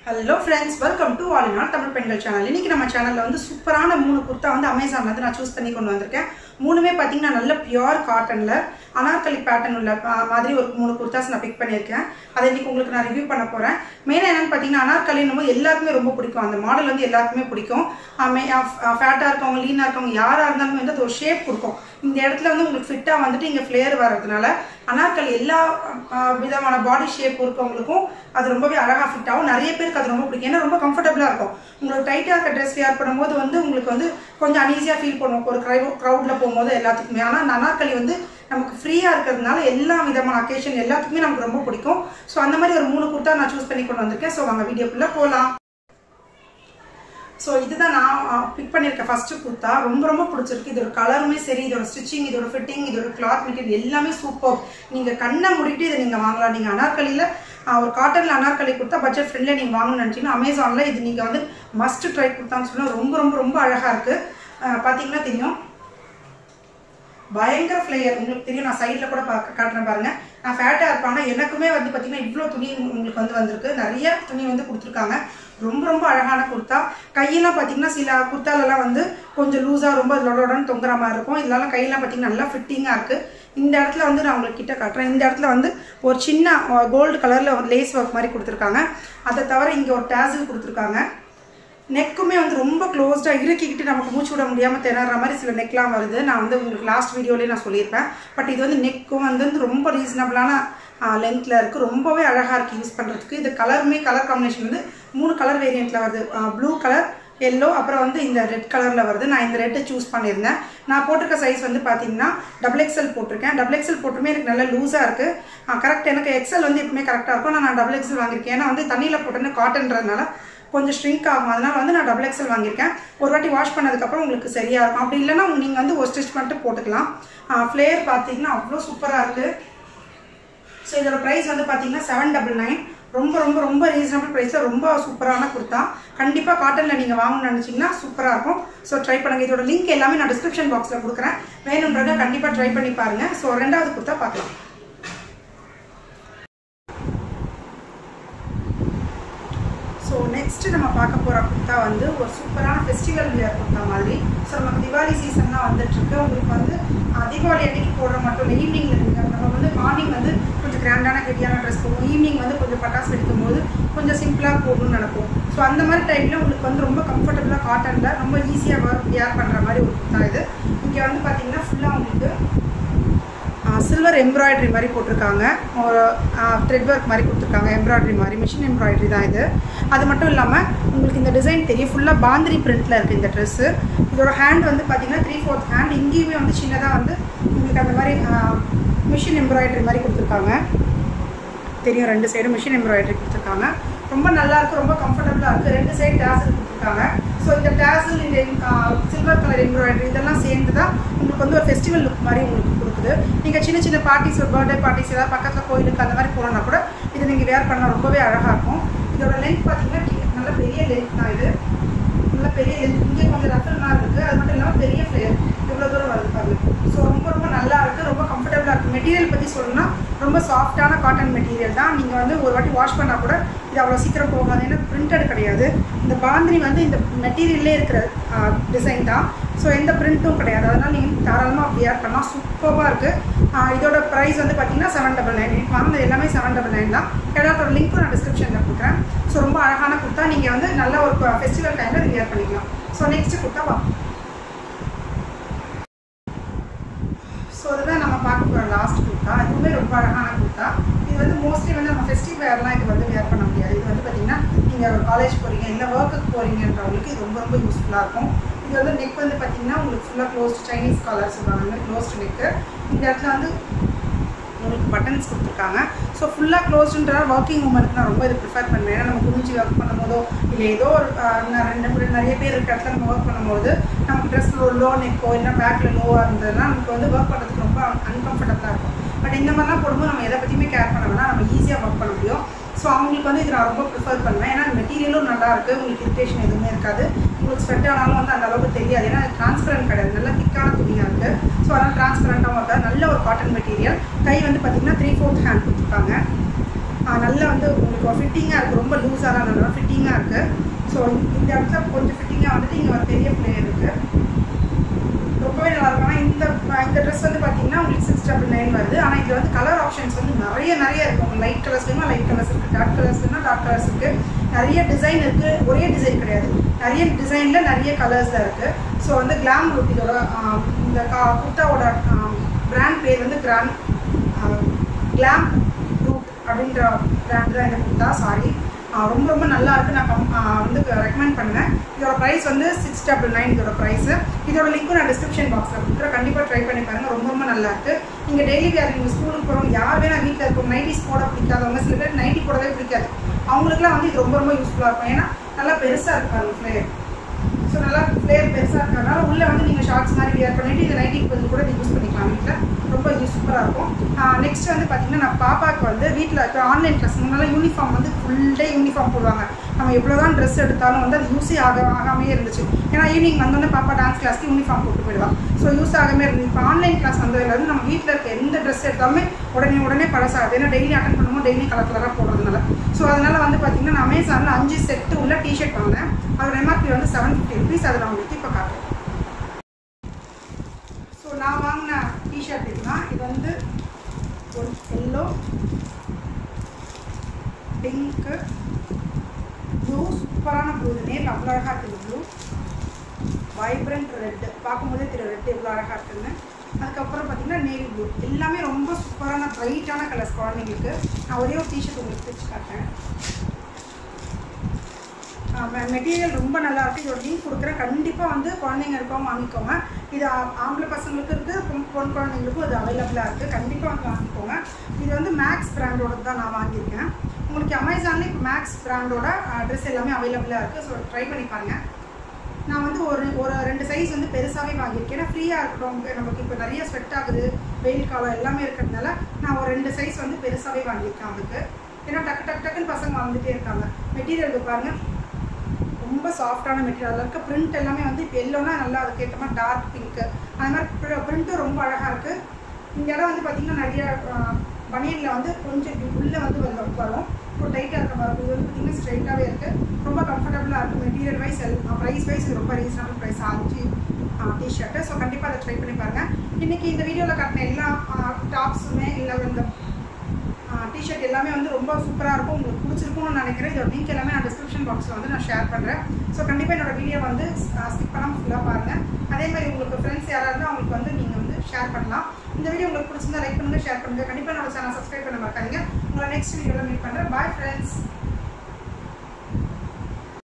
Hello friends welcome to all in all Tamil பெண்கள் channel இன்னைக்கு நம்ம சேனலில் வந்து சூப்பரான மூணு குர்த்தா வந்து அமேசான்ல வந்து நான் சூஸ் பண்ணி கொண்டு வந்திருக்கேன் மூணுமே பார்த்தீங்கன்னா நல்ல பியூர் காட்டனில் அனார்கலி பேட்டர்ன் உள்ள ஆ, மாதிரி ஒரு மூணு குர்த்தாஸ் நான் பிக் பண்ணியிருக்கேன் அதை இன்னைக்கு உங்களுக்கு நான் ரிவ்யூ பண்ண போகிறேன் மெயினாக என்னென்னு பார்த்தீங்கன்னா அனார்கலின்னும் போது எல்லாருக்குமே ரொம்ப பிடிக்கும் அந்த மாடல் வந்து எல்லாருக்குமே பிடிக்கும் ஃபேட்டாக இருக்கவங்க லீனாக இருக்கவங்க யாராக இருந்தாலுமே வந்து அது ஒரு ஷேப் கொடுக்கும் இந்த இடத்துல வந்து உங்களுக்கு ஃபிட்டாக வந்துட்டு இங்கே ஃப்ளேர் வர்றதுனால அனார்கலி எல்லா ஆ, விதமான பாடி ஷேப் இருக்கவங்களுக்கும் அது ரொம்பவே அழகாக ஃபிட் ஆகும் நிறைய பேருக்கு அது ரொம்ப பிடிக்கும் ஏன்னா ரொம்ப கம்ஃபர்டபுளாக இருக்கும் உங்களுக்கு டைட்டாக இருக்க ட்ரெஸ் வியர் பண்ணும்போது வந்து உங்களுக்கு வந்து கொஞ்சம் அனீஸியாக ஃபீல் பண்ணுவோம் ஒரு க்ரௌ க்ரௌடில் போகும்போது எல்லாத்துக்குமே ஆனால் அந்த அனார்கலி வந்து நமக்கு ஃப்ரீயாக இருக்கிறதுனால எல்லா விதமான அக்கேஷன் எல்லாத்துக்குமே நமக்கு ரொம்ப பிடிக்கும் ஸோ அந்த மாதிரி ஒரு மூணு குர்த்தா நான் சூஸ் பண்ணி கொண்டு வந்திருக்கேன் ஸோ வாங்க வீடியோக்குள்ளே போகலாம் ஸோ இதுதான் நான் பிக் பண்ணியிருக்கேன் ஃபர்ஸ்ட் குர்த்தா ரொம்ப ரொம்ப பிடிச்சிருக்கு இதோட கலருமே சரி இதோட ஸ்டிச்சிங் இதோட ஃபிட்டிங் இதோட கிளாத் மெட்டீரியல் எல்லாமே சூப்பர் நீங்கள் கண்ணை மூடிட்டு இதை நீங்கள் வாங்கலாம் நீங்கள் அனார்கலியில் ஒரு காட்டனில் அனார்கலி கொடுத்தா பட்ஜெட் ஃப்ரெண்ட்லியாக நீங்கள் வாங்கணும்னு நினச்சிங்கன்னா அமேசானில் இது நீங்கள் வந்து மஸ்ட் ட்ரை கொடுத்தான்னு சொன்னால் ரொம்ப ரொம்ப ரொம்ப அழகாக இருக்குது பார்த்தீங்கன்னா தெரியும் பயங்கர ஃப்ளேயர் உங்களுக்கு தெரியும் நான் சைடில் கூட பார்க்க காட்டுறேன் பாருங்க நான் ஃபேட்டாக இருப்பாங்க எனக்குமே வந்து பார்த்தீங்கன்னா இவ்வளோ துணி உங்களுக்கு வந்து வந்திருக்கு நிறைய துணி வந்து கொடுத்துருக்காங்க ரொம்ப ரொம்ப அழகான குர்த்தா கையெல்லாம் பார்த்தீங்கன்னா சில குர்த்தாலெல்லாம் வந்து கொஞ்சம் லூஸாக ரொம்ப லொடன்னு தொங்குற மாதிரி இருக்கும் இதெல்லாம் கையெல்லாம் பார்த்தீங்கன்னா நல்லா ஃபிட்டிங்காக இருக்குது இந்த இடத்துல வந்து நான் உங்களுக்கு கிட்ட காட்டுறேன் இந்த இடத்துல வந்து ஒரு சின்ன கோல்டு கலரில் ஒரு லேஸ் ஒர்க் மாதிரி கொடுத்துருக்காங்க அதை தவிர இங்கே ஒரு டேசில் கொடுத்துருக்காங்க நெக்குமே வந்து ரொம்ப க்ளோஸ்டாக இறுக்கிக்கிட்டு நமக்கு மூச்சு விட முடியாமல் திணற மாதிரி சில நெக்லாம் வருது நான் வந்து உங்களுக்கு லாஸ்ட் வீடியோலேயே நான் சொல்லியிருப்பேன் பட் இது வந்து நெக்கும் வந்து ரொம்ப ரீசனபிளான லென்த்தில் இருக்குது ரொம்பவே அழகாக இருக்குது யூஸ் பண்ணுறதுக்கு இது கலருமே கலர் காம்பினேஷன் வந்து மூணு கலர் வேரியண்ட்டில் வருது ப்ளூ கலர் எல்லோ அப்புறம் வந்து இந்த ரெட் கலரில் வருது நான் இந்த ரெட்டை சூஸ் பண்ணியிருந்தேன் நான் போட்டிருக்க சைஸ் வந்து பார்த்தீங்கன்னா டபுள் எக்ஸல் போட்டிருக்கேன் டபுள் எக்ஸல் போட்டுமே எனக்கு நல்லா லூஸாக இருக்குது கரெக்ட் எனக்கு எக்ஸல் வந்து எப்பவுமே கரெக்டாக இருக்கும் ஆனால் நான் டபுள் எக்ஸல் வாங்கியிருக்கேன் ஏன்னா வந்து தண்ணியில் போட்டேன்னு காட்டன்றதுனால கொஞ்சம் ஸ்ட்ரிங்க் ஆகும் அதனால வந்து நான் டபுள் எக்ஸல் வாங்கியிருக்கேன் ஒரு வாட்டி வாஷ் பண்ணதுக்கப்புறம் உங்களுக்கு சரியாக இருக்கும் அப்படி இல்லைன்னா நீங்கள் வந்து ஒரு ஸ்டிச் பண்ணிட்டு போட்டுக்கலாம் ஃப்ளேயர் பார்த்தீங்கன்னா அவ்வளோ சூப்பராக இருக்குது ஸோ இதோட ப்ரைஸ் வந்து பார்த்தீங்கன்னா செவன் டபுள் நைன் ரொம்ப ரொம்ப ரொம்ப ரீசனபிள் ப்ரைஸில் ரொம்ப சூப்பரான குர்த்தா கண்டிப்பாக காட்டனில் நீங்கள் வாங்கணும்னு நினச்சிங்கன்னா சூப்பராக இருக்கும் ஸோ ட்ரை பண்ணுங்கள் இதோட லிங்க் எல்லாமே நான் டிஸ்கிரிப்ஷன் பாக்ஸில் கொடுக்குறேன் வேணுன்றதை கண்டிப்பாக ட்ரை பண்ணி பாருங்கள் ஸோ ரெண்டாவது குர்த்தா பார்க்கலாம் ஸோ நெக்ஸ்ட் நம்ம பார்க்க போகிற குர்த்தா வந்து ஒரு சூப்பரான ஃபெஸ்டிவல் வியர் குர்த்தா மாதிரி ஸோ நமக்கு திவாலி சீசன்லாம் வந்துட்டுருக்கு உங்களுக்கு வந்து ஆஹ், தீபாவளி அன்னைக்கு போடுற மட்டும் இல்லை ஈவினிங்கில் நீங்கள் நம்ம வந்து மார்னிங் வந்து கொஞ்சம் கிராண்டான ஹெவியான ட்ரெஸ் போடுவோம் ஈவினிங் வந்து கொஞ்சம் பட்டாசு வெடிக்கும் போது கொஞ்சம் சிம்பிளாக போடணும்னு நினைப்போம் ஸோ அந்த மாதிரி டைமில் உங்களுக்கு வந்து ரொம்ப கம்ஃபர்டபுளாக காட்டனில் ரொம்ப ஈஸியாக ஒர்க் வியர் பண்ணுற மாதிரி ஒரு குர்த்தா இது இங்கே வந்து பார்த்தீங்கன்னா ஃபுல்லாக உங்களுக்கு சில்வர் எம்ப்ராய்டரி மாதிரி போட்டிருக்காங்க ஒரு த்ரெட் ஒர்க் மாதிரி கொடுத்துருக்காங்க எம்ப்ராய்டரி மாதிரி மிஷின் எம்ப்ராய்டரி தான் இது அது மட்டும் இல்லாமல் உங்களுக்கு இந்த டிசைன் தெரியும் ஃபுல்லாக பாந்திரி பிரிண்டில் இருக்குது இந்த ட்ரெஸ்ஸு இதோட ஹேண்ட் வந்து பார்த்தீங்கன்னா த்ரீ ஃபோர்த் ஹேண்ட் இங்கேயுமே வந்து சின்னதாக வந்து உங்களுக்கு அந்த மாதிரி மிஷின் எம்ப்ராய்டரி மாதிரி கொடுத்துருக்காங்க தெரியும் ரெண்டு சைடும் மிஷின் எம்ப்ராய்டரி கொடுத்துருக்காங்க ரொம்ப நல்லா இருக்கு ரொம்ப கம்ஃபர்டபுளாக இருக்குது ரெண்டு சைடு டேசல் கொடுத்துருக்காங்க ஸோ இந்த டேசல் இந்த சில்வர் கலர் எம்ப்ராய்டரி இதெல்லாம் சேர்ந்து தான் உங்களுக்கு வந்து ஒரு ஃபெஸ்டிவல் லுக் மாதிரி உங்களுக்கு கொடுக்குது நீங்கள் சின்ன சின்ன பார்ட்டிஸ் ஒரு பர்த்டே பார்ட்டிஸ் ஏதாவது பக்கத்தில் கோயிலுக்கு அந்த மாதிரி போனோம்னா கூட இது நீங்கள் வேர் பண்ணால் ரொம்பவே அழகாக இருக்கும் இதோட லென்த் பார்த்தீங்கன்னா நல்ல பெரிய லென்த் தான் இது நல்ல பெரிய லென்த் இங்கே கொஞ்சம் ரஃபல் மாதிரி இருக்குது அது மட்டும் இல்லாமல் பெரிய ஃப்ளேர் இவ்வளோ தூரம் வருது பாருங்க ஸோ ரொம்ப ரொம்ப நல்லா இருக்குது ரொம்ப கம்ஃபர்டபுளாக இருக்குது மெட்டீரியல் பற்றி சொல்லணும்னா ரொம்ப சாஃப்டான காட்டன் மெட்டீரியல் தான் நீங்கள் வந்து ஒரு வாட்டி வாஷ் பண்ணால் கூட இது அவ்வளோ சீக்கிரம் போகாது ஏன்னா பிரிண்டட் கிடையாது இந்த பாந்திரி வந்து இந்த மெட்டீரியல்லே இருக்கிற டிசைன் தான் ஸோ எந்த பிரிண்ட்டும் கிடையாது அதனால் நீங்கள் தாராளமாக வியர் பண்ணலாம் சூப்பராக இருக்குது இதோட ப்ரைஸ் வந்து பார்த்தீங்கன்னா செவன் டபுள் நைன் வாங்கினது எல்லாமே செவன் டபுள் நைன் தான் எல்லாத்தோட லிங்க்கும் நான் டிஸ்கிரிப்ஷனில் கொடுக்குறேன் ஸோ ரொம்ப அழகான குர்த்தா நீங்கள் வந்து நல்ல ஒரு ஃபெஸ்டிவல் டைமில் வியர் பண்ணிக்கலாம் ஸோ நெக்ஸ்ட் குர்த்தா வா ஸோ அதுதான் நம்ம பார்க்க போகிற லாஸ்ட் குர்த்தா இதுவுமே ரொம்ப அழகான குர்த்தா இது வந்து மோஸ்ட்லி வந்து நம்ம ஃபெஸ்டிவ் வேர்லாம் இது வந்து வேர் பண்ண முடியாது இது வந்து பார்த்தீங்கன்னா நீங்கள் ஒரு காலேஜ் போகிறீங்க இல்லை ஒர்க்குக்கு போகிறீங்கன்றவங்களுக்கு இது ரொம்ப ரொம்ப யூஸ்ஃபுல்லாக இருக்கும் இது வந்து நெக் வந்து பார்த்தீங்கன்னா உங்களுக்கு ஃபுல்லாக க்ளோஸ்ட் சைனீஸ் காலர் சொல்லுவாங்க அந்த மாதிரி க்ளோஸ்ட் நெக்கு இந்த இடத்துல வந்து உங்களுக்கு பட்டன்ஸ் கொடுத்துருக்காங்க ஸோ ஃபுல்லாக க்ளோஸ்டுன்ற ஒர்க்கிங் உமனுக்கு நான் ரொம்ப இது ப்ரிஃபர் பண்ணுவேன் ஏன்னா நம்ம குனிஞ்சு ஒர்க் பண்ணும்போதோ இல்லை ஏதோ ஒரு ஆஹ், நான் ரெண்டு பேர் நிறைய பேர் இருக்க இடத்துல நம்ம ஒர்க் பண்ணும்போது நமக்கு ட்ரெஸ்ஸில் ஒரு லோ நெக்கோ இல்லை பேக்கில் லோவாக இருந்ததுன்னா நமக்கு வந்து ஒர்க் பண்ணுறதுக்கு ரொம்ப அன்கம்ஃபர்டபுளாக இருக்கும் பட் இந்த மாதிரிலாம் போடும்போது நம்ம எதை பற்றியுமே கேர் பண்ண வேணாம் நம்ம ஈஸியாக ஒர்க் பண்ண முடியும் ஸோ அவங்களுக்கு வந்து இது நான் ரொம்ப ப்ரிஃபர் பண்ணுவேன் ஏன்னா மெட்டீரியலும் நல்லா இருக்குது உங்களுக்கு இரிட்டேஷன் எதுவுமே இருக்காது உங்களுக்கு ஸ்வெட் ஆனாலும் வந்து அந்த அளவுக்கு தெரியாது ஏன்னா டிரான்ஸ்பரண்ட் கிடையாது நல்லா திக்கான துணியாக இருக்குது ஸோ அதனால் டிரான்ஸ்பரண்ட்டாகவும் இருக்காது நல்ல ஒரு காட்டன் மெட்டீரியல் கை வந்து பார்த்திங்கன்னா த்ரீ ஃபோர்த் ஹேண்ட் கொடுத்துருக்காங்க நல்லா வந்து உங்களுக்கு ஃபிட்டிங்காக இருக்குது ரொம்ப லூஸாக நல்லா ஃபிட்டிங்காக இருக்குது ஸோ இந்த இடத்துல கொஞ்சம் ஃபிட்டிங்காக வந்துட்டு இங்கே ஒரு பெரிய பிளேயர் இருக்குது ரொம்பவே நல்லா இருக்கும் ஆனால் இந்த இந்த ட்ரெஸ் வந்து பார்த்தீங்கன்னா உங்களுக்கு சிக்ஸ் டபுள் நைன் வருது ஆனால் இதில் வந்து கலர் ஆப்ஷன்ஸ் வந்து நிறைய நிறைய இருக்குது உங்களுக்கு லைட் கலர்ஸ் வேணுமா லைட் கலர்ஸ் இருக்குது டார்க் கலர்ஸ் வேணுமா டார்க் கலர்ஸ் இருக்குது நிறைய டிசைன் இருக்குது ஒரே டிசைன் கிடையாது நிறைய டிசைனில் நிறைய கலர்ஸில் இருக்குது ஸோ வந்து கிளாம் லுக் இதோட ஆஹ், இந்த கா குர்த்தாவோட பிராண்ட் பேர் வந்து கிராண்ட் கிளாம் ரூட் அப்படின்ற பிராண்ட் தான் இந்த குர்த்தா சாரி ரொம்ப ரொம்ப நல்லா இருக்கு நான் கம்- ஆஹ் வந்து ரெக்கமெண்ட் பண்ணுவேன் இதோட ப்ரைஸ் வந்து சிக்ஸ் டபுள் நைன் இதோட ப்ரைஸ் இதோட லிங்க்கும் நான் டிஸ்கிரிப்ஷன் பாக்ஸில் கொடுக்குறேன் கண்டிப்பாக ட்ரை பண்ணி பாருங்க ரொம்ப ரொம்ப நல்லா இருக்கு இங்கே டெய்லி வேறு நீங்கள் ஸ்கூலுக்கு போகிறவங்க யார் வேணா வீட்டில் இருக்கவங்க நைட்டிஸ் போட பிடிக்காதவங்க சில பேர் நைட்டி போடவே பிடிக்காது அவங்களுக்குலாம் வந்து இது ரொம்ப ரொம்ப யூஸ்ஃபுல்லாக இருக்கும் ஏன்னா நல்லா பெருசாக இருக்காங்க ஃப்ளேயர் ஸோ நல்லா ஃப்ளேயர் பெருசாக இருக்கிறதுனால உள்ளே வந்து நீங்கள் ஷார்ட்ஸ் மாதிரி வியர் பண்ணிட்டு இந்த நைட்டிக்கு பதில் கூட யூஸ் பண்ணிக்கலாம் வீட்டில் ரொம்ப சூப்பராக இருக்கும் நெக்ஸ்ட் வந்து பார்த்தீங்கன்னா நான் பாப்பாவுக்கு வந்து வீட்டில் இப்போ ஆன்லைன் கிளாஸ் முன்னால யூனிஃபார்ம் வந்து ஃபுல் டே யூனிஃபார்ம் போடுவாங்க நம்ம எவ்வளோ தான் ட்ரெஸ் எடுத்தாலும் வந்து அது யூஸே ஆக ஆகாமே இருந்துச்சு ஏன்னா ஈவினிங் வந்தோடனே பாப்பா டான்ஸ் கிளாஸ்க்கு யூனிஃபார்ம் போட்டு போயிடுவா ஸோ யூஸ் ஆகாமே இருந்துச்சு இப்போ ஆன்லைன் கிளாஸ் வந்ததுலேருந்து நம்ம வீட்டில் இருக்க எந்த ட்ரெஸ் எடுத்தாலுமே உடனே உடனே பழசாகுது ஏன்னா டெய்லி அட்டன் பண்ணும்போது டெய்லி கலர் கலராக போடுறதுனால ஸோ அதனால வந்து பார்த்தீங்கன்னா நான் அமேசானில் அஞ்சு செட்டு உள்ள டிஷர்ட் வாங்கினேன் அதோட எம்ஆர்பி வந்து செவன் ஃபிஃப்டி ருபீஸ் அதை நான் உங்களுக்கு இப்போ காட்டுறேன் ஸோ நான் வாங்கின டிஷர்ட் இதுதான் இது வந்து ஒரு எல்லோ பிங்க்கு ப்ளூ சூப்பரான ப்ளூ நேரில் அவ்வளோ அழகாக இருக்குது ப்ளூ வைப்ரண்ட் ரெட்டு பார்க்கும்போதே தெரியும் ரெட் எவ்வளோ அழகாக இருக்குன்னு அதுக்கப்புறம் பார்த்தீங்கன்னா நேவி ப்ளூ எல்லாமே ரொம்ப சூப்பரான ப்ரைட்டான கலர்ஸ் குழந்தைங்களுக்கு நான் ஒரே ஒரு டிஷர்ட் உங்களுக்கு தைச்சு காட்டுறேன் மெட்டீரியல் ரொம்ப நல்லா இருக்கு இதோட லிங்க் கொடுக்குறேன் கண்டிப்பாக வந்து குழந்தைங்க இருக்கவங்க வாங்கிக்கோங்க இது ஆ- ஆம்பளை பசங்களுக்கு இருக்குது பொன் பொன் குழந்தைங்களுக்கும் இது அவைலபிளாக இருக்குது கண்டிப்பாக வந்து வாங்கிக்கோங்க இது வந்து மேக்ஸ் பிராண்டோட தான் நான் வாங்கியிருக்கேன் உங்களுக்கு அமேசான்லேயே இப்போ மேக்ஸ் பிராண்டோட ட்ரெஸ் எல்லாமே அவைலபிளாக இருக்குது ஸோ ட்ரை பண்ணி பாருங்கள் நான் வந்து ஒரு ஒரு ரெண்டு சைஸ் வந்து பெருசாகவே வாங்கியிருக்கேன் ஏன்னா ஃப்ரீயாக இருக்கட்டும் நமக்கு இப்போ நிறைய ஸ்வெட் ஆகுது வெயில் காலம் எல்லாமே இருக்கிறதுனால நான் ஒரு ரெண்டு சைஸ் வந்து பெருசாகவே வாங்கியிருக்கேன் அவங்களுக்கு ஏன்னா டக்கு டக்கு டக்குன்னு பசங்க வாழ்ந்துட்டே இருக்காங்க மெட்டீரியல் பாருங்க ரொம்ப சாஃப்டான மெட்டீரியல் அதில் இருக்க பிரிண்ட் எல்லாமே வந்து இப்போ எல்லோனா நல்லா அதுக்கேற்ற மாதிரி டார்க் பிங்க்கு அது மாதிரி பிரிண்ட்டும் ரொம்ப அழகாக இருக்குது இந்த இடம் வந்து பார்த்திங்கன்னா நிறைய பனியனில் வந்து கொஞ்சம் இப்படி உள்ளே வந்து வரும் வரும் இப்போ டைட்டாக இருக்க மாதிரி இருக்கும். இது வந்து பார்த்திங்கன்னா ஸ்ட்ரைட்டாகவே இருக்குது ரொம்ப கம்ஃபர்டபுளாக இருக்குது மெட்டீரியல் வைஸ் ப்ரைஸ் வைஸ் இது ரொம்ப ரீசனபிள் ப்ரைஸ் ஆச்சு டிஷர்ட்டு ஸோ கண்டிப்பாக அதை ட்ரை பண்ணி பாருங்கள் இன்றைக்கி இந்த வீடியோவில் காட்டின எல்லா டாப்ஸுமே இல்லை இந்த டிஷர்ட் எல்லாமே வந்து ரொம்ப சூப்பராக இருக்கும் உங்களுக்கு பிடிச்சிருக்கும்னு நினைக்கிறேன் இதோட லிங்க் எல்லாமே நான் டிஸ்கிரிப்ஷன் பாக்ஸில் வந்து நான் ஷேர் பண்ணுறேன் ஸோ கண்டிப்பாக என்னோட வீடியோ வந்து ஸ்கிப் பண்ணாமல் ஃபுல்லாக பாருங்கள் அதே மாதிரி உங்களுக்கு ஃப்ரெண்ட்ஸ் யாராவது இருந்தால் அவங்களுக்கு வந்து நீங்கள் வந்து ஷேர் பண்ணலாம் இந்த வீடியோ உங்களுக்கு பிடிச்சிருந்தா லைக் பண்ணுங்கள் ஷேர் பண்ணுங்கள் கண்டிப்பாக என்னோட சேனல் சப்ஸ்கிரைப் பண்ண மறக்காதீங்க உங்களை நெக்ஸ்ட் வீடியோவில் மீட் பண்ணுறேன் பாய் ஃப்ரெண்ட்ஸ்